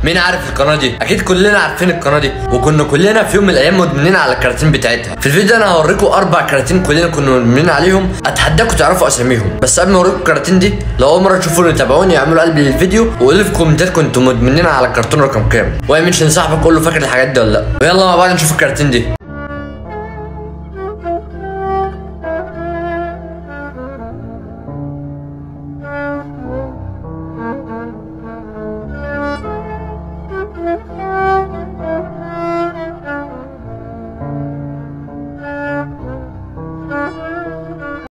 مين عارف القناه دي اكيد كلنا عارفين القناه دي وكنا كلنا في يوم من الايام مدمنين على الكراتين بتاعتها في الفيديو ده انا هوريكم اربع كراتين كلنا كنا مدمنين عليهم اتحداكم تعرفوا اساميهم بس قبل ما اوريكم الكراتين دي لو اول مره تشوفوني تابعوني اعملوا قلب للفيديو وقولوا لي في الكومنتات كنتوا مدمنين على الكرتون رقم كام واعمل منشن صاحبك قول له فاكر الحاجات دي ولا لا ويلا مع بعض نشوف الكراتين دي